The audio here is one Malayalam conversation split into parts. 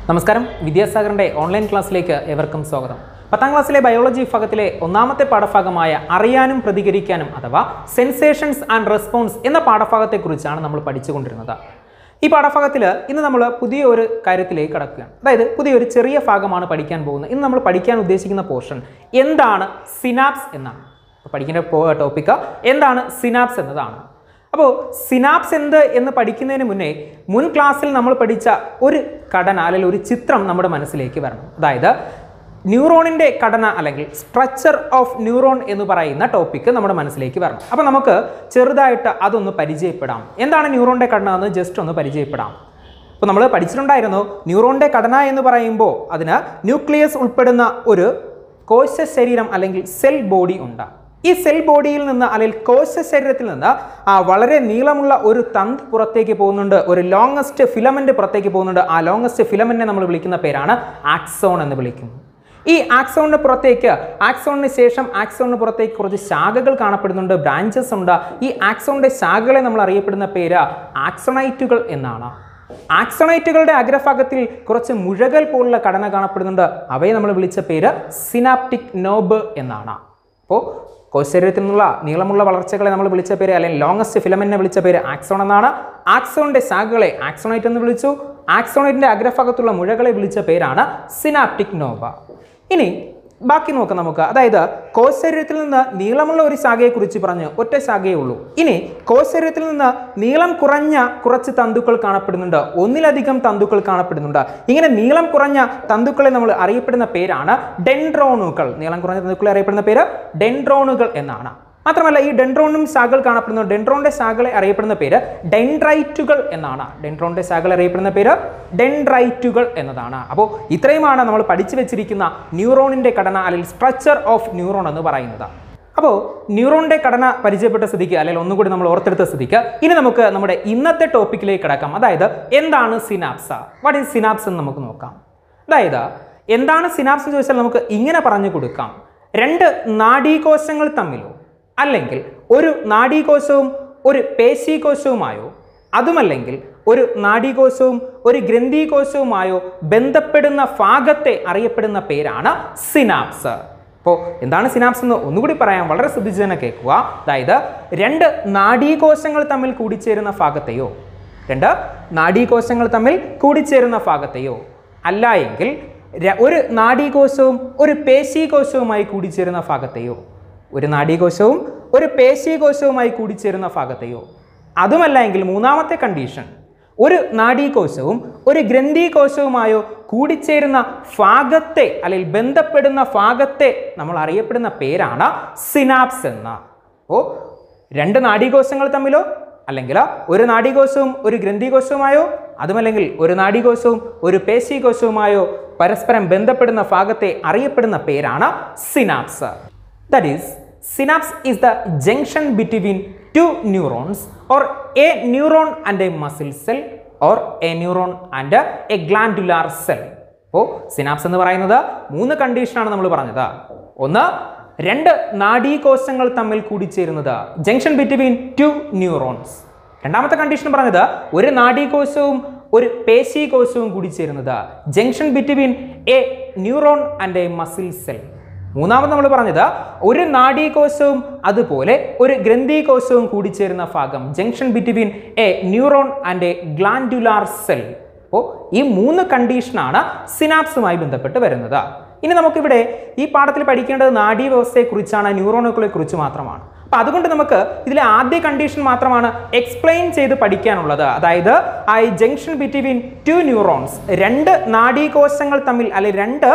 നമസ്കാരം വിദ്യാസാഗറിൻ്റെ ഓൺലൈൻ ക്ലാസ്സിലേക്ക് ഏവർക്കും സ്വാഗതം പത്താം ക്ലാസ്സിലെ ബയോളജി വിഭാഗത്തിലെ ഒന്നാമത്തെ പാഠഭാഗമായ അറിയാനും പ്രതികരിക്കാനും അഥവാ സെൻസേഷൻസ് ആൻഡ് റെസ്പോൺസ് എന്ന പാഠഭാഗത്തെക്കുറിച്ചാണ് നമ്മൾ പഠിച്ചുകൊണ്ടിരുന്നത് ഈ പാഠഭാഗത്തിൽ ഇന്ന് നമ്മൾ പുതിയ ഒരു കാര്യത്തിലേക്ക് കടക്കുകയാണ് അതായത് പുതിയൊരു ചെറിയ ഭാഗമാണ് പഠിക്കാൻ പോകുന്നത് ഇന്ന് നമ്മൾ പഠിക്കാൻ ഉദ്ദേശിക്കുന്ന പോർഷൻ എന്താണ് സിനാപ്സ് എന്നാണ് അപ്പോൾ പഠിക്കേണ്ട ടോപ്പിക്ക് എന്താണ് സിനാപ്സ് എന്നതാണ് അപ്പോൾ സിനാപ്സ് എന്ത് എന്ന് പഠിക്കുന്നതിന് മുന്നേ മുൻ ക്ലാസ്സിൽ നമ്മൾ പഠിച്ച ഒരു ഘടന അല്ലെങ്കിൽ ഒരു ചിത്രം നമ്മുടെ മനസ്സിലേക്ക് വരണം അതായത് ന്യൂറോണിൻ്റെ ഘടന അല്ലെങ്കിൽ സ്ട്രക്ചർ ഓഫ് ന്യൂറോൺ എന്ന് പറയുന്ന ടോപ്പിക്ക് നമ്മുടെ മനസ്സിലേക്ക് വരണം അപ്പോൾ നമുക്ക് ചെറുതായിട്ട് അതൊന്ന് പരിചയപ്പെടാം എന്താണ് ന്യൂറോണിൻ്റെ ഘടന എന്ന് ജസ്റ്റ് ഒന്ന് പരിചയപ്പെടാം അപ്പോൾ നമ്മൾ പഠിച്ചിട്ടുണ്ടായിരുന്നു ന്യൂറോണിൻ്റെ ഘടന എന്ന് പറയുമ്പോൾ അതിന് ന്യൂക്ലിയസ് ഉൾപ്പെടുന്ന ഒരു കോശ ശരീരം അല്ലെങ്കിൽ സെൽ ബോഡി ഉണ്ട് ഈ സെൽ ബോഡിയിൽ നിന്ന് അല്ലെങ്കിൽ കോശ ശരീരത്തിൽ നിന്ന് ആ വളരെ നീളമുള്ള ഒരു തന്ത് പുറത്തേക്ക് പോകുന്നുണ്ട് ഒരു ലോങ്ങസ്റ്റ് ഫിലമെന്റ് പുറത്തേക്ക് പോകുന്നുണ്ട് ആ ലോങ്ങസ്റ്റ് ഫിലമെന്റിനെ നമ്മൾ വിളിക്കുന്ന പേരാണ് ആക്സോൺ എന്ന് വിളിക്കും ഈ ആക്സോണിന് പുറത്തേക്ക് ആക്സോണിന് ശേഷം ആക്സോണിന് പുറത്തേക്ക് കുറച്ച് ശാഖകൾ കാണപ്പെടുന്നുണ്ട് ബ്രാഞ്ചസ് ഉണ്ട് ഈ ആക്സോണിന്റെ ശാഖകളെ നമ്മൾ അറിയപ്പെടുന്ന പേര് ആക്സോണൈറ്റുകൾ എന്നാണ് ആക്സോണൈറ്റുകളുടെ അഗ്രഭാഗത്തിൽ കുറച്ച് മുഴകൾ പോലുള്ള ഘടന കാണപ്പെടുന്നുണ്ട് അവയെ നമ്മൾ വിളിച്ച പേര് സിനാപ്റ്റിക് നോബ് എന്നാണ് അപ്പോൾ കോശരീരത്തിൽ നിന്നുള്ള നീളമുള്ള വളർച്ചകളെ നമ്മൾ വിളിച്ച പേര് അല്ലെങ്കിൽ ലോങ്ങസ്റ്റ് ഫിലമെന്റിനെ വിളിച്ച പേര് ആക്സോൺ എന്നാണ് ആക്സോണിന്റെ ശാഖകളെ ആക്സോണൈറ്റ് എന്ന് വിളിച്ചു ആക്സോണൈറ്റിന്റെ അഗ്രഭാഗത്തുള്ള മുഴകളെ വിളിച്ച പേരാണ് സിനാപ്റ്റിക് നോവ ഇനി ബാക്കി നോക്കാം നമുക്ക് അതായത് കോശരീരത്തിൽ നിന്ന് നീളമുള്ള ഒരു ശാഖയെക്കുറിച്ച് പറഞ്ഞു ഒറ്റ ശാഖയേ ഉള്ളൂ ഇനി കോശരീരത്തിൽ നിന്ന് നീളം കുറഞ്ഞ കുറച്ച് തന്തുക്കൾ കാണപ്പെടുന്നുണ്ട് ഒന്നിലധികം തന്തുക്കൾ കാണപ്പെടുന്നുണ്ട് ഇങ്ങനെ നീളം കുറഞ്ഞ തന്തുക്കളെ നമ്മൾ അറിയപ്പെടുന്ന പേരാണ് ഡെൻഡ്രോണുകൾ നീളം കുറഞ്ഞ തന്തുക്കളെ അറിയപ്പെടുന്ന പേര് ഡെൻഡ്രോണുകൾ എന്നാണ് മാത്രമല്ല ഈ ഡെൻഡ്രോണും ശാഖകൾ കാണപ്പെടുന്നു ഡെൻഡ്രോണിന്റെ ശാഖകളെ അറിയപ്പെടുന്ന പേര് ഡെൻഡ്രൈറ്റുകൾ എന്നാണ് ഡെൻഡ്രോണിന്റെ ശാഖകൾ അറിയപ്പെടുന്ന പേര് ഡെൻഡ്രൈറ്റുകൾ എന്നതാണ് അപ്പോൾ ഇത്രയുമാണ് നമ്മൾ പഠിച്ചു വെച്ചിരിക്കുന്ന ന്യൂറോണിന്റെ ഘടന അല്ലെങ്കിൽ സ്ട്രക്ചർ ഓഫ് ന്യൂറോൺ എന്ന് പറയുന്നത് അപ്പോൾ ന്യൂറോണിന്റെ ഘടന പരിചയപ്പെട്ട സ്ഥിതിക്ക് അല്ലെങ്കിൽ ഒന്നുകൂടി നമ്മൾ ഓർത്തെടുത്ത സ്ഥിതിക്ക് ഇനി നമുക്ക് നമ്മുടെ ഇന്നത്തെ ടോപ്പിക്കിലേക്ക് കിടക്കാം അതായത് എന്താണ് സിനാപ്സ വാട്ട് ഈസ് സിനാപ്സ് എന്ന് നമുക്ക് നോക്കാം അതായത് എന്താണ് സിനാപ്സ് എന്ന് ചോദിച്ചാൽ നമുക്ക് ഇങ്ങനെ പറഞ്ഞു കൊടുക്കാം രണ്ട് നാഡീകോശങ്ങൾ തമ്മിലോ അല്ലെങ്കിൽ ഒരു നാഡീകോശവും ഒരു പേശീകോശവുമായോ അതുമല്ലെങ്കിൽ ഒരു നാഡീകോശവും ഒരു ഗ്രന്ഥികോശവുമായോ ബന്ധപ്പെടുന്ന ഭാഗത്തെ അറിയപ്പെടുന്ന പേരാണ് സിനാപ്സ് അപ്പോൾ എന്താണ് സിനാപ്സ് എന്ന് ഒന്നുകൂടി പറയാം വളരെ ശ്രദ്ധിച്ച് തന്നെ കേൾക്കുക അതായത് രണ്ട് നാഡീകോശങ്ങൾ തമ്മിൽ കൂടിച്ചേരുന്ന ഭാഗത്തെയോ രണ്ട് നാഡീകോശങ്ങൾ തമ്മിൽ കൂടിച്ചേരുന്ന ഭാഗത്തെയോ അല്ല എങ്കിൽ ര- ഒരു നാഡീകോശവും ഒരു പേശീകോശവുമായി കൂടിച്ചേരുന്ന ഭാഗത്തെയോ ഒരു നാഡീകോശവും ഒരു പേശീകോശവുമായി കൂടിച്ചേരുന്ന ഭാഗത്തെയോ അതുമല്ല എങ്കിൽ മൂന്നാമത്തെ കണ്ടീഷൻ ഒരു നാഡീകോശവും ഒരു ഗ്രന്ഥികോശവുമായോ കൂടിച്ചേരുന്ന ഭാഗത്തെ അല്ലെങ്കിൽ ബന്ധപ്പെടുന്ന ഭാഗത്തെ നമ്മൾ അറിയപ്പെടുന്ന പേരാണ് സിനാപ്സ് എന്ന അപ്പോൾ രണ്ട് നാഡീകോശങ്ങൾ തമ്മിലോ അല്ലെങ്കിൽ ഒരു നാഡീകോശവും ഒരു ഗ്രന്ഥികോശവുമായോ അതുമല്ലെങ്കിൽ ഒരു നാഡീകോശവും ഒരു പേശീകോശവുമായോ പരസ്പരം ബന്ധപ്പെടുന്ന ഭാഗത്തെ അറിയപ്പെടുന്ന പേരാണ് synapse that is synapse is the junction between two neurons or a neuron and a muscle cell or a neuron and a glandular cell അപ്പോൾ സിനാപ്സ് എന്ന് പറയുന്നത് മൂന്ന് കണ്ടീഷനാണ് നമ്മൾ പറഞ്ഞത് ഒന്ന് രണ്ട് നാഡീകോശങ്ങൾ തമ്മിൽ കൂടിച്ചേരുന്നത് ജംഗ്ഷൻ ബിറ്റ്വീൻ ടു ന്യൂറോൺസ് രണ്ടാമത്തെ കണ്ടീഷൻ പറഞ്ഞത് ഒരു നാഡീകോശവും ഒരു പേശീകോശവും കൂടിച്ചേരുന്നത് junction between a neuron and a muscle cell മൂന്നാമത് നമ്മൾ പറഞ്ഞത് ഒരു നാഡീകോശവും അതുപോലെ ഒരു ഗ്രന്ഥികോശവും കൂടിച്ചേരുന്ന ഭാഗം junction between a neuron and a glandular cell അപ്പോൾ ഈ മൂന്ന് കണ്ടീഷനാണ് സിനാപ്സുമായി ബന്ധപ്പെട്ട് വരുന്നത് ഇനി നമുക്കിവിടെ ഈ പാഠത്തിൽ പഠിക്കേണ്ടത് നാഡീവ്യവസ്ഥയെക്കുറിച്ചാണ് ന്യൂറോണുകളെ കുറിച്ച് മാത്രമാണ് അപ്പോൾ അതുകൊണ്ട് നമുക്ക് ഇതിലെ ആദ്യ കണ്ടീഷൻ മാത്രമാണ് എക്സ്പ്ലെയിൻ ചെയ്ത് പഠിക്കാനുള്ളത് അതായത് I junction between two neurons രണ്ട് നാഡീകോശങ്ങൾ തമ്മിൽ അല്ലെ രണ്ട്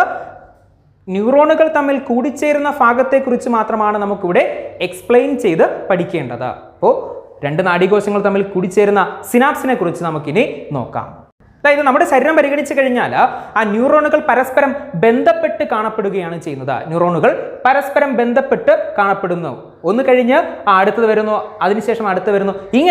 ന്യൂറോണുകൾ തമ്മിൽ കൂടിച്ചേരുന്ന ഭാഗത്തെക്കുറിച്ച് മാത്രമാണ് നമുക്കിവിടെ എക്സ്പ്ലെയിൻ ചെയ്ത് പഠിക്കേണ്ടത് അപ്പോൾ രണ്ട് നാഡീകോശങ്ങൾ തമ്മിൽ കൂടിച്ചേരുന്ന സിനാപ്സിനെ കുറിച്ച് നമുക്കിനി നോക്കാം അതായത് നമ്മുടെ ശരീരം പരിഗണിച്ചു കഴിഞ്ഞാൽ ആ ന്യൂറോണുകൾ പരസ്പരം ബന്ധപ്പെട്ട് കാണപ്പെടുകയാണ് ചെയ്യുന്നത് ന്യൂറോണുകൾ പരസ്പരം ബന്ധപ്പെട്ട് കാണപ്പെടുന്നു ഒന്ന് കഴിഞ്ഞ് ആ അടുത്തത് വരുന്നു അതിനുശേഷം അടുത്ത് വരുന്നു ഇങ്ങനെ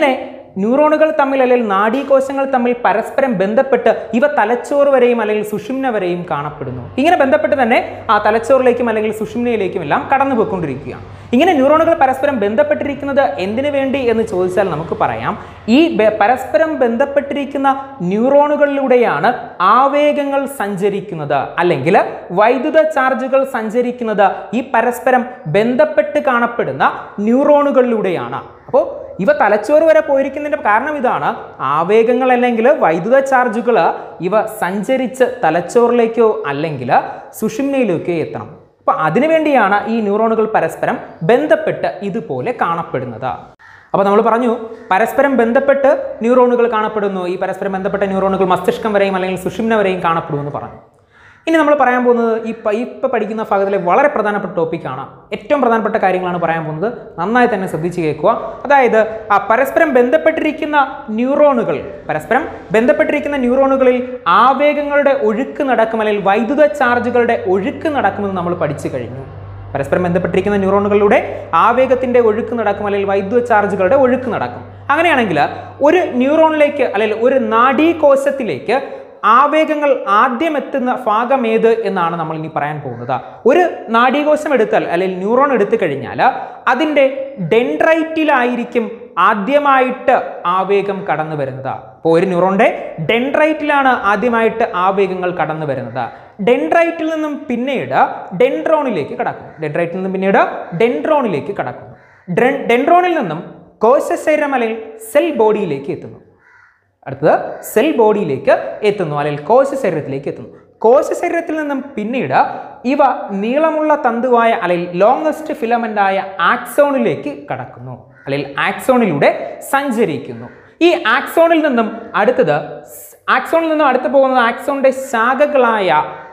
ന്യൂറോണുകൾ തമ്മിൽ അല്ലെങ്കിൽ നാഡീകോശങ്ങൾ തമ്മിൽ പരസ്പരം ബന്ധപ്പെട്ട് ഇവ തലച്ചോറ് വരെയും അല്ലെങ്കിൽ സുഷുമ്ന വരെയും കാണപ്പെടുന്നു ഇങ്ങനെ ബന്ധപ്പെട്ട് തന്നെ ആ തലച്ചോറിലേക്കും അല്ലെങ്കിൽ സുഷുമ്നയിലേക്കും എല്ലാം കടന്നു പോയിക്കൊണ്ടിരിക്കുകയാണ് ഇങ്ങനെ ന്യൂറോണുകൾ പരസ്പരം ബന്ധപ്പെട്ടിരിക്കുന്നത് എന്തിനു വേണ്ടി എന്ന് ചോദിച്ചാൽ നമുക്ക് പറയാം ഈ ബെ- പരസ്പരം ബന്ധപ്പെട്ടിരിക്കുന്ന ന്യൂറോണുകളിലൂടെയാണ് ആവേഗങ്ങൾ സഞ്ചരിക്കുന്നത് അല്ലെങ്കിൽ വൈദ്യുത ചാർജുകൾ സഞ്ചരിക്കുന്നത് ഈ പരസ്പരം ബന്ധപ്പെട്ട് കാണപ്പെടുന്ന ന്യൂറോണുകളിലൂടെയാണ് അപ്പോൾ ഇവ തലച്ചോറ് വരെ പോയിരിക്കുന്നതിൻ്റെ കാരണം ഇതാണ് ആവേഗങ്ങൾ അല്ലെങ്കിൽ വൈദ്യുത ചാർജുകൾ ഇവ സഞ്ചരിച്ച് തലച്ചോറിലേക്കോ അല്ലെങ്കിൽ സുഷിമ്നയിലേക്കോ എത്തണം അപ്പോൾ അതിനുവേണ്ടിയാണ് ഈ ന്യൂറോണുകൾ പരസ്പരം ബന്ധപ്പെട്ട് ഇതുപോലെ കാണപ്പെടുന്നത് അപ്പോൾ നമ്മൾ പറഞ്ഞു പരസ്പരം ബന്ധപ്പെട്ട് ന്യൂറോണുകൾ കാണപ്പെടുന്നു ഈ പരസ്പരം ബന്ധപ്പെട്ട ന്യൂറോണുകൾ മസ്തിഷ്കം വരെയും അല്ലെങ്കിൽ സുഷിമ്ന വരെയും കാണപ്പെടുമെന്ന് പറഞ്ഞു ഇനി നമ്മൾ പറയാൻ പോകുന്നത് ഈ പ- ഇപ്പം പഠിക്കുന്ന ഭാഗത്തിലെ വളരെ പ്രധാനപ്പെട്ട ടോപ്പിക്കാണ് ഏറ്റവും പ്രധാനപ്പെട്ട കാര്യങ്ങളാണ് പറയാൻ പോകുന്നത് നന്നായി തന്നെ ശ്രദ്ധിച്ച് കേൾക്കുക അതായത് ആ പരസ്പരം ബന്ധപ്പെട്ടിരിക്കുന്ന ന്യൂറോണുകൾ പരസ്പരം ബന്ധപ്പെട്ടിരിക്കുന്ന ന്യൂറോണുകളിൽ ആവേഗങ്ങളുടെ ഒഴുക്ക് നടക്കും അല്ലെങ്കിൽ വൈദ്യുത ചാർജുകളുടെ ഒഴുക്ക് നടക്കുമെന്ന് നമ്മൾ പഠിച്ചു കഴിഞ്ഞു പരസ്പരം ബന്ധപ്പെട്ടിരിക്കുന്ന ന്യൂറോണുകളിലൂടെ ആവേഗത്തിന്റെ ഒഴുക്ക് നടക്കും അല്ലെങ്കിൽ വൈദ്യുത ചാർജുകളുടെ ഒഴുക്ക് നടക്കും അങ്ങനെയാണെങ്കിൽ ഒരു ന്യൂറോണിലേക്ക് അല്ലെങ്കിൽ ഒരു നാഡീകോശത്തിലേക്ക് ആവേഗങ്ങൾ ആദ്യം എത്തുന്ന ഭാഗം ഏത് എന്നാണ് നമ്മൾ ഇനി പറയാൻ പോകുന്നത് ഒരു നാഡീകോശം എടുത്താൽ അല്ലെങ്കിൽ ന്യൂറോൺ എടുത്തു കഴിഞ്ഞാൽ അതിൻ്റെ ഡെൻഡ്രൈറ്റിലായിരിക്കും ആദ്യമായിട്ട് ആവേഗം കടന്നു വരുന്നത് അപ്പോൾ ഒരു ന്യൂറോണിന്റെ ഡെൻഡ്രൈറ്റിലാണ് ആദ്യമായിട്ട് ആവേഗങ്ങൾ കടന്നു വരുന്നത് ഡെൻഡ്രൈറ്റിൽ നിന്നും പിന്നീട് ഡെൻഡ്രോണിലേക്ക് കടക്കും ഡെൻഡ്രൈറ്റിൽ നിന്നും പിന്നീട് ഡെൻഡ്രോണിലേക്ക് കടക്കുന്നു ഡ്രെൻ- ഡെൻഡ്രോണിൽ നിന്നും കോശശരീരം അല്ലെങ്കിൽ സെൽ ബോഡിയിലേക്ക് എത്തുന്നു അടുത്തത് സെൽ ബോഡിയിലേക്ക് എത്തുന്നു അല്ലെങ്കിൽ കോശ ശരീരത്തിലേക്ക് എത്തുന്നു കോശ ശരീരത്തിൽ നിന്നും പിന്നീട് ഇവ നീളമുള്ള തന്തുവായ അല്ലെങ്കിൽ ലോങ്സ്റ്റ് ഫിലമെന്റ് ആയ ആക്സോണിലേക്ക് കടക്കുന്നു അല്ലെങ്കിൽ ആക്സോണിലൂടെ സഞ്ചരിക്കുന്നു ഈ ആക്സോണിൽ നിന്നും അടുത്തത് സ്- ആക്സോണിൽ നിന്നും അടുത്ത് പോകുന്നത് ആക്സോണിന്റെ ശാഖകളായ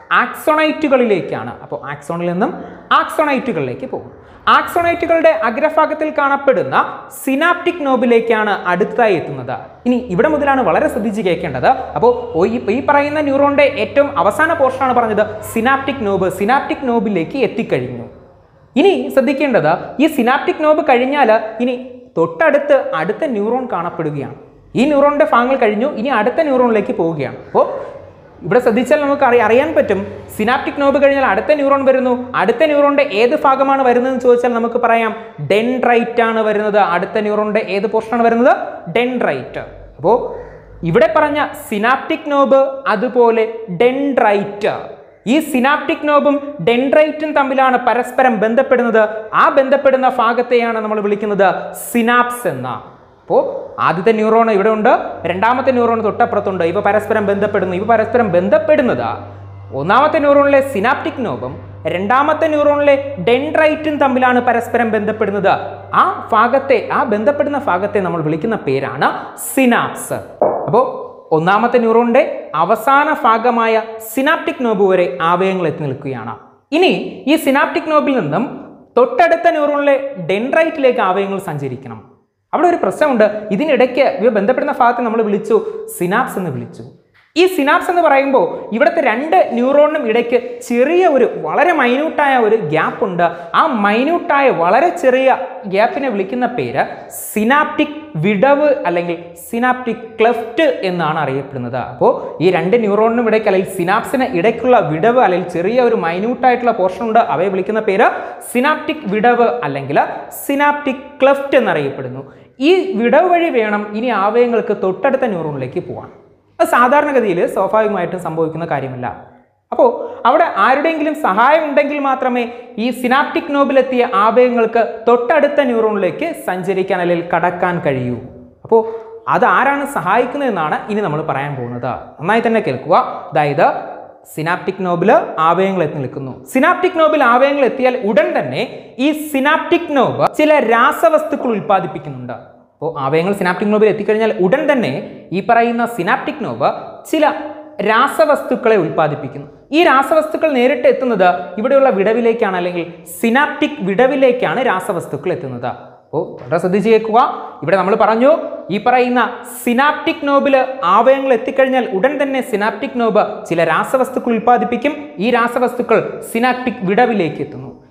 ആക്സോണൈറ്റുകളിലേക്കാണ് അപ്പോൾ ആക്സോണിൽ നിന്നും ആക്സോണൈറ്റുകളിലേക്ക് പോകും ആക്സോണൈറ്റുകളുടെ അഗ്രഭാഗത്തിൽ കാണപ്പെടുന്ന സിനാപ്റ്റിക് നോബിലേക്കാണ് അടുത്തതായി എത്തുന്നത് ഇനി ഇവിടെ മുതലാണ് വളരെ ശ്രദ്ധിച്ച് കേൾക്കേണ്ടത് അപ്പോൾ ഈ ഈ പറയുന്ന ന്യൂറോണിന്റെ ഏറ്റവും അവസാന പോർഷനാണ് പറഞ്ഞത് സിനാപ്റ്റിക് നോബ് സിനാപ്റ്റിക് നോബിലേക്ക് എത്തിക്കഴിഞ്ഞു ഇനി ശ്രദ്ധിക്കേണ്ടത് ഈ സിനാപ്റ്റിക് നോബ് കഴിഞ്ഞാൽ ഇനി തൊട്ടടുത്ത് അടുത്ത ന്യൂറോൺ കാണപ്പെടുകയാണ് ഈ ന്യൂറോണിന്റെ ഭാഗങ്ങൾ കഴിഞ്ഞു ഇനി അടുത്ത ന്യൂറോണിലേക്ക് പോവുകയാണ് അപ്പോൾ ഇവിടെ ശ്രദ്ധിച്ചാൽ നമുക്ക് അറിയ അറിയാൻ പറ്റും സിനാപ്റ്റിക് നോബ് കഴിഞ്ഞാൽ അടുത്ത ന്യൂറോൺ വരുന്നു അടുത്ത ന്യൂറോണിന്റെ ഏത് ഭാഗമാണ് വരുന്നതെന്ന് ചോദിച്ചാൽ നമുക്ക് പറയാം ഡെൻഡ്രൈറ്റ് ആണ് വരുന്നത് അടുത്ത ന്യൂറോണിന്റെ ഏത് പോർഷനാണ് വരുന്നത് ഡെൻഡ്രൈറ്റ് അപ്പോൾ ഇവിടെ പറഞ്ഞ സിനാപ്റ്റിക് നോബ് അതുപോലെ ഡെൻഡ്രൈറ്റ് ഈ സിനാപ്റ്റിക് നോബും ഡെൻഡ്രൈറ്റും തമ്മിലാണ് പരസ്പരം ബന്ധപ്പെടുന്നത് ആ ബന്ധപ്പെടുന്ന ഭാഗത്തെയാണ് നമ്മൾ വിളിക്കുന്നത് സിനാപ്സ് എന്ന അപ്പോൾ ആദ്യത്തെ ന്യൂറോൺ ഇവിടെ ഉണ്ട് രണ്ടാമത്തെ ന്യൂറോൺ തൊട്ടപ്പുറത്തുണ്ട് ഇവ പരസ്പരം ബന്ധപ്പെടുന്നു ഇവ പരസ്പരം ബന്ധപ്പെടുന്നത് ഒന്നാമത്തെ ന്യൂറോണിലെ സിനാപ്റ്റിക് നോബും രണ്ടാമത്തെ ന്യൂറോണിലെ ഡെൻഡ്രൈറ്റും തമ്മിലാണ് പരസ്പരം ബന്ധപ്പെടുന്നത് ആ ഭാഗത്തെ ആ ബന്ധപ്പെടുന്ന ഭാഗത്തെ നമ്മൾ വിളിക്കുന്ന പേരാണ് സിനാപ്സ് അപ്പോൾ ഒന്നാമത്തെ ന്യൂറോണിന്റെ അവസാന ഭാഗമായ സിനാപ്റ്റിക് നോബ് വരെ ആവയങ്ങൾ എത്തി നിൽക്കുകയാണ് ഇനി ഈ സിനാപ്റ്റിക് നോബിൽ നിന്നും തൊട്ടടുത്ത ന്യൂറോണിലെ ഡെൻഡ്രൈറ്റിലേക്ക് ആവയങ്ങൾ സഞ്ചരിക്കണം അവിടെ ഒരു പ്രശ്നമുണ്ട് ഇതിനിടയ്ക്ക് ഇവ ബന്ധപ്പെടുന്ന ഭാഗത്തെ നമ്മൾ വിളിച്ചു സിനാപ്സ് എന്ന് വിളിച്ചു ഈ സിനാപ്സ് എന്ന് പറയുമ്പോൾ ഇവിടുത്തെ രണ്ട് ന്യൂറോണിനും ഇടയ്ക്ക് ചെറിയ ഒരു വളരെ മൈന്യൂട്ടായ ഒരു ഗ്യാപ്പ് ഉണ്ട് ആ മൈന്യൂട്ടായ വളരെ ചെറിയ ഗ്യാപ്പിനെ വിളിക്കുന്ന പേര് സിനാപ്റ്റിക് വിടവ് അല്ലെങ്കിൽ സിനാപ്റ്റിക് ക്ലെഫ്റ്റ് എന്നാണ് അറിയപ്പെടുന്നത് അപ്പോൾ ഈ രണ്ട് ന്യൂറോണിനും ഇടയ്ക്ക് അല്ലെങ്കിൽ സിനാപ്സിന് ഇടയ്ക്കുള്ള വിടവ് അല്ലെങ്കിൽ ചെറിയ ഒരു മൈന്യൂട്ടായിട്ടുള്ള പോർഷൻ ഉണ്ട് അവയെ വിളിക്കുന്ന പേര് സിനാപ്റ്റിക് വിടവ് അല്ലെങ്കിൽ സിനാപ്റ്റിക് ക്ലെഫ്റ്റ് എന്നറിയപ്പെടുന്നു ഈ വിടവ് വഴി വേണം ഇനി ആവയങ്ങൾക്ക് തൊട്ടടുത്ത ന്യൂറോണിലേക്ക് പോകാൻ അത് സാധാരണഗതിയിൽ സ്വാഭാവികമായിട്ടും സംഭവിക്കുന്ന കാര്യമല്ല അപ്പോൾ അവിടെ ആരുടെയെങ്കിലും സഹായം ഉണ്ടെങ്കിൽ മാത്രമേ ഈ സിനാപ്റ്റിക് നോബിലെത്തിയ ആവയങ്ങൾക്ക് തൊട്ടടുത്ത ന്യൂറോണിലേക്ക് സഞ്ചരിക്കാൻ അല്ലെങ്കിൽ കടക്കാൻ കഴിയൂ അപ്പോൾ അത് ആരാണ് സഹായിക്കുന്നതെന്നാണ് ഇനി നമ്മൾ പറയാൻ പോകുന്നത് നന്നായി തന്നെ കേൾക്കുക അതായത് സിനാപ്റ്റിക് നോബിൽ ആവയങ്ങൾ എത്തി നിൽക്കുന്നു സിനാപ്റ്റിക് നോബിൽ ആവയങ്ങൾ എത്തിയാൽ ഉടൻ തന്നെ ഈ സിനാപ്റ്റിക് നോബ് ചില രാസവസ്തുക്കൾ ഉൽപ്പാദിപ്പിക്കുന്നുണ്ട് അപ്പോൾ ആവയങ്ങൾ സിനാപ്റ്റിക് നോബിൽ എത്തിക്കഴിഞ്ഞാൽ ഉടൻ തന്നെ ഈ പറയുന്ന സിനാപ്റ്റിക് നോബ് ചില രാസവസ്തുക്കളെ ഉൽപ്പാദിപ്പിക്കുന്നു ഈ രാസവസ്തുക്കൾ നേരിട്ട് എത്തുന്നത് ഇവിടെയുള്ള വിടവിലേക്കാണ് അല്ലെങ്കിൽ സിനാപ്റ്റിക് വിടവിലേക്കാണ് രാസവസ്തുക്കൾ എത്തുന്നത് അപ്പോൾ വളരെ ശ്രദ്ധിച്ച് കേൾക്കുക ഇവിടെ നമ്മൾ പറഞ്ഞു ഈ പറയുന്ന സിനാപ്റ്റിക് നോബിൽ ആവയങ്ങൾ എത്തിക്കഴിഞ്ഞാൽ ഉടൻ തന്നെ സിനാപ്റ്റിക് നോബ് ചില രാസവസ്തുക്കൾ ഉൽപ്പാദിപ്പിക്കും ഈ രാസവസ്തുക്കൾ സിനാപ്റ്റിക് വിടവിലേക്ക് എത്തുന്നു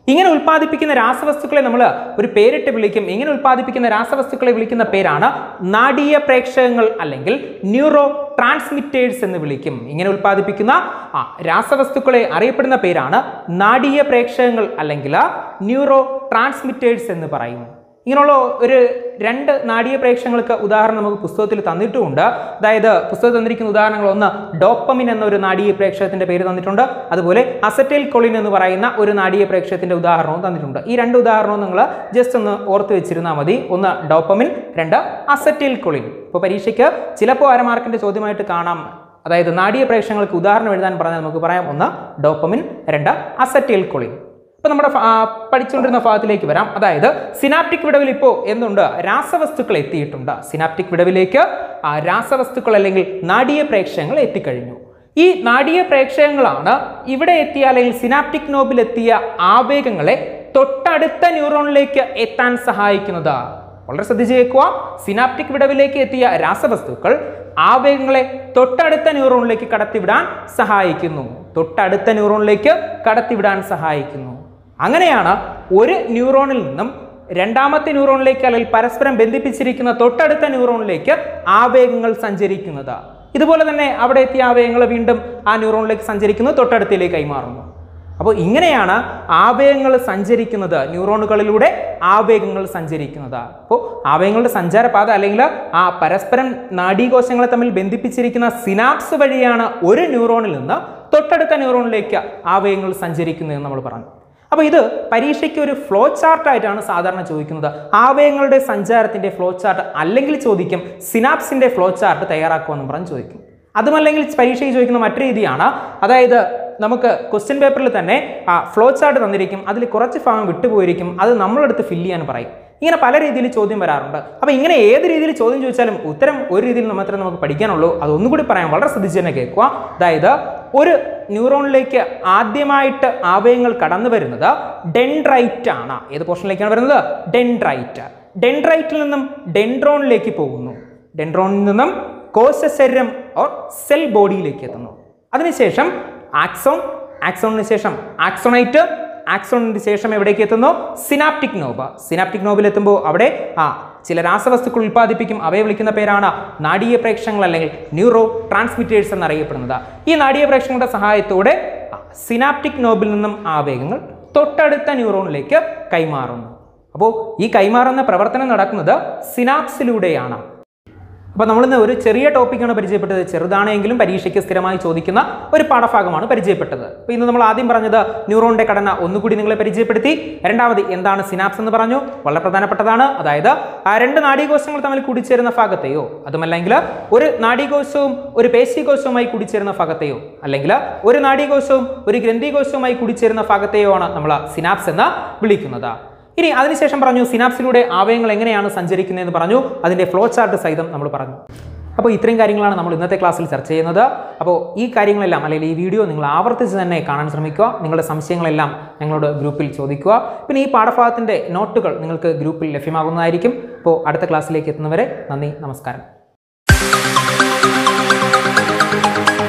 ഇങ്ങനെ ഉൽപ്പാദിപ്പിക്കുന്ന രാസവസ്തുക്കളെ നമ്മൾ ഒരു പേരിട്ട് വിളിക്കും ഇങ്ങനെ ഉൽപ്പാദിപ്പിക്കുന്ന രാസവസ്തുക്കളെ വിളിക്കുന്ന പേരാണ് നാടീയ പ്രേക്ഷകങ്ങൾ അല്ലെങ്കിൽ ന്യൂറോ ട്രാൻസ്മിറ്റേഴ്സ് എന്ന് വിളിക്കും ഇങ്ങനെ ഉൽപ്പാദിപ്പിക്കുന്ന ആ രാസവസ്തുക്കളെ അറിയപ്പെടുന്ന പേരാണ് നാടീയ പ്രേക്ഷകങ്ങൾ അല്ലെങ്കിൽ ന്യൂറോ ട്രാൻസ്മിറ്റേഴ്സ് എന്ന് പറയും ഇങ്ങനെയുള്ള ഒരു രണ്ട് നാടീയ പ്രേക്ഷകങ്ങൾക്ക് ഉദാഹരണം നമുക്ക് പുസ്തകത്തിൽ തന്നിട്ടുമുണ്ട് അതായത് പുസ്തകത്തിൽ തന്നിരിക്കുന്ന ഉദാഹരണങ്ങൾ ഒന്ന് ഡോപ്പമിൻ എന്ന ഒരു നാടീയ പ്രേക്ഷകത്തിന്റെ പേര് തന്നിട്ടുണ്ട് അതുപോലെ അസറ്റൈൽ കൊളിൻ എന്ന് പറയുന്ന ഒരു നാടീയ പ്രേക്ഷകത്തിന്റെ ഉദാഹരണവും തന്നിട്ടുണ്ട് ഈ രണ്ട് ഉദാഹരണവും നിങ്ങൾ ജസ്റ്റ് ഒന്ന് ഓർത്ത് വെച്ചിരുന്നാൽ മതി ഒന്ന് ഡോപ്പമിൻ രണ്ട് അസറ്റൈൽ കൊളിൻ ഇപ്പോൾ പരീക്ഷയ്ക്ക് ചിലപ്പോൾ അരമാർക്കിന്റെ ചോദ്യമായിട്ട് കാണാം അതായത് നാടീയ പ്രേക്ഷകങ്ങൾക്ക് ഉദാഹരണം എഴുതാൻ പറഞ്ഞാൽ നമുക്ക് പറയാം ഒന്ന് ഡോപ്പമിൻ രണ്ട് അസറ്റൈൽ കൊളിൻ ഇപ്പൊ നമ്മുടെ ഫ- ആ, പഠിച്ചുകൊണ്ടിരുന്ന ഭാഗത്തിലേക്ക് വരാം അതായത് സിനാപ്റ്റിക് വിടവിൽ ഇപ്പോൾ എന്തുണ്ട് രാസവസ്തുക്കൾ എത്തിയിട്ടുണ്ട് സിനാപ്റ്റിക് വിടവിലേക്ക് ആ രാസവസ്തുക്കൾ അല്ലെങ്കിൽ നാടീയ പ്രേക്ഷകങ്ങൾ എത്തിക്കഴിഞ്ഞു ഈ നാടീയ പ്രേക്ഷകങ്ങളാണ് ഇവിടെ എത്തിയ അല്ലെങ്കിൽ സിനാപ്റ്റിക് നോബിൽ എത്തിയ ആവേഗങ്ങളെ തൊട്ടടുത്ത ന്യൂറോണിലേക്ക് എത്താൻ സഹായിക്കുന്നത് വളരെ ശ്രദ്ധിച്ച് കേൾക്കുക സിനാപ്റ്റിക് വിടവിലേക്ക് എത്തിയ രാസവസ്തുക്കൾ ആവേഗങ്ങളെ തൊട്ടടുത്ത ന്യൂറോണിലേക്ക് കടത്തിവിടാൻ സഹായിക്കുന്നു തൊട്ടടുത്ത ന്യൂറോണിലേക്ക് കടത്തിവിടാൻ സഹായിക്കുന്നു അങ്ങനെയാണ് ഒരു ന്യൂറോണിൽ നിന്നും രണ്ടാമത്തെ ന്യൂറോണിലേക്ക് അല്ലെങ്കിൽ പരസ്പരം ബന്ധിപ്പിച്ചിരിക്കുന്ന തൊട്ടടുത്ത ന്യൂറോണിലേക്ക് ആവേഗങ്ങൾ സഞ്ചരിക്കുന്നത് ഇതുപോലെ തന്നെ അവിടെ എത്തിയ ആവേഗങ്ങൾ വീണ്ടും ആ ന്യൂറോണിലേക്ക് സഞ്ചരിക്കുന്നു തൊട്ടടുത്തിലേക്ക് കൈമാറുന്നു അപ്പോൾ ഇങ്ങനെയാണ് ആവേഗങ്ങൾ സഞ്ചരിക്കുന്നത് ന്യൂറോണുകളിലൂടെ ആവേഗങ്ങൾ സഞ്ചരിക്കുന്നത് അപ്പോൾ ആവേഗങ്ങളുടെ സഞ്ചാരപാത അല്ലെങ്കിൽ ആ പരസ്പരം നാഡീകോശങ്ങളെ തമ്മിൽ ബന്ധിപ്പിച്ചിരിക്കുന്ന സിനാപ്സ് വഴിയാണ് ഒരു ന്യൂറോണിൽ നിന്ന് തൊട്ടടുത്ത ന്യൂറോണിലേക്ക് ആവേഗങ്ങൾ സംചരിക്കുന്നത് എന്ന് നമ്മൾ പറഞ്ഞു അപ്പോൾ ഇത് പരീക്ഷയ്ക്ക് ഒരു ഫ്ലോ ചാർട്ടായിട്ടാണ് സാധാരണ ചോദിക്കുന്നത് ആവേഗങ്ങളുടെ സഞ്ചാരത്തിന്റെ ഫ്ലോ ചാർട്ട് അല്ലെങ്കിൽ ചോദിക്കും സിനാപ്സിന്റെ ഫ്ലോ ചാർട്ട് തയ്യാറാക്കുമെന്ന് പറഞ്ഞ് ചോദിക്കും അതുമല്ലെങ്കിൽ പരീക്ഷയ്ക്ക് ചോദിക്കുന്ന മറ്റു രീതിയാണ് അതായത് നമുക്ക് ക്വസ്റ്റ്യൻ പേപ്പറിൽ തന്നെ ആ ഫ്ലോ ചാർട്ട് തന്നിരിക്കും അതിൽ കുറച്ച് ഭാഗം വിട്ടുപോയിരിക്കും അത് നമ്മളെടുത്ത് ഫില്ല് ചെയ്യാൻ പറയും ഇങ്ങനെ പല രീതിയിൽ ചോദ്യം വരാറുണ്ട് അപ്പോൾ ഇങ്ങനെ ഏത് രീതിയിൽ ചോദ്യം ചോദിച്ചാലും ഉത്തരം ഒരു രീതിയിൽ മാത്രമേ നമുക്ക് പഠിക്കാനുള്ളൂ അത് ഒന്നുകൂടി പറയാം വളരെ ശ്രദ്ധിച്ച് തന്നെ കേൾക്കുക അതായത് ഒരു ന്യൂറോണിലേക്ക് ആദ്യമായിട്ട് ആവയങ്ങൾ കടന്നു വരുന്നത് ഡെൻഡ്രൈറ്റ് ആണ് ഏത് പോർഷനിലേക്കാണ് വരുന്നത് ഡെൻഡ്രൈറ്റ് ഡെൻഡ്രൈറ്റിൽ നിന്നും ഡെൻഡ്രോണിലേക്ക് പോകുന്നു ഡെൻഡ്രോണിൽ നിന്നും കോശശരീരം ഓർ സെൽ ബോഡിയിലേക്ക് എത്തുന്നു അതിനുശേഷം ആക്സോൺ ആക്സോണിന് ശേഷം ആക്സോണൈറ്റ് ആക്സോണിന് ശേഷം എവിടേക്ക് എത്തുന്നു സിനാപ്റ്റിക് നോബ് സിനാപ്റ്റിക് നോബിൽ എത്തുമ്പോൾ അവിടെ ആ ചില രാസവസ്തുക്കൾ ഉൽപ്പാദിപ്പിക്കും അവയെ വിളിക്കുന്ന പേരാണ് നാടീയ പ്രേക്ഷകങ്ങൾ അല്ലെങ്കിൽ ന്യൂറോ ട്രാൻസ്മിറ്റേഴ്സ് എന്നറിയപ്പെടുന്നത് ഈ നാടീയ പ്രേക്ഷകങ്ങളുടെ സഹായത്തോടെ സിനാപ്റ്റിക് നോബിൽ നിന്നും ആവേഗങ്ങൾ തൊട്ടടുത്ത ന്യൂറോണിലേക്ക് കൈമാറുന്നു അപ്പോൾ ഈ കൈമാറുന്ന പ്രവർത്തനം നടക്കുന്നത് സിനാപ്സിലൂടെയാണ് അപ്പോൾ നമ്മളിന്ന് ഒരു ചെറിയ ടോപ്പിക്കാണ് പരിചയപ്പെട്ടത് ചെറുതാണെങ്കിലും പരീക്ഷയ്ക്ക് സ്ഥിരമായി ചോദിക്കുന്ന ഒരു പാഠഭാഗമാണ് പരിചയപ്പെട്ടത് അപ്പോൾ ഇന്ന് നമ്മൾ ആദ്യം പറഞ്ഞത് ന്യൂറോണിന്റെ ഘടന ഒന്നുകൂടി നിങ്ങളെ പരിചയപ്പെടുത്തി രണ്ടാമത് എന്താണ് സിനാപ്സ് എന്ന് പറഞ്ഞു വളരെ പ്രധാനപ്പെട്ടതാണ് അതായത് ആ രണ്ട് നാഡീകോശങ്ങൾ തമ്മിൽ കൂടിച്ചേരുന്ന ഭാഗത്തെയോ അതുമല്ലെങ്കിൽ ഒരു നാഡീകോശവും ഒരു പേശീകോശവുമായി കൂടിച്ചേരുന്ന ഭാഗത്തെയോ അല്ലെങ്കിൽ ഒരു നാഡീകോശവും ഒരു ഗ്രന്ഥികോശവുമായി കൂടിച്ചേരുന്ന ഭാഗത്തെയോ ആണ് നമ്മൾ സിനാപ്സ് എന്ന് വിളിക്കുന്നത് ഇനി അതിനുശേഷം പറഞ്ഞു സിനാപ്സിലൂടെ ആവയങ്ങൾ എങ്ങനെയാണ് സഞ്ചരിക്കുന്നതെന്ന് പറഞ്ഞു അതിൻ്റെ ഫ്ലോ ചാർട്ട് സഹിതം നമ്മൾ പറഞ്ഞു അപ്പോൾ ഇത്രയും കാര്യങ്ങളാണ് നമ്മൾ ഇന്നത്തെ ക്ലാസ്സിൽ ചർച്ച ചെയ്യുന്നത് അപ്പോൾ ഈ കാര്യങ്ങളെല്ലാം അല്ലെങ്കിൽ ഈ വീഡിയോ നിങ്ങൾ ആവർത്തിച്ച് തന്നെ കാണാൻ ശ്രമിക്കുക നിങ്ങളുടെ സംശയങ്ങളെല്ലാം ഞങ്ങളോട് ഗ്രൂപ്പിൽ ചോദിക്കുക പിന്നെ ഈ പാഠഭാഗത്തിൻ്റെ നോട്ടുകൾ നിങ്ങൾക്ക് ഗ്രൂപ്പിൽ ലഭ്യമാകുന്നതായിരിക്കും അപ്പോൾ അടുത്ത ക്ലാസ്സിലേക്ക് എത്തുന്നവരെ നന്ദി നമസ്കാരം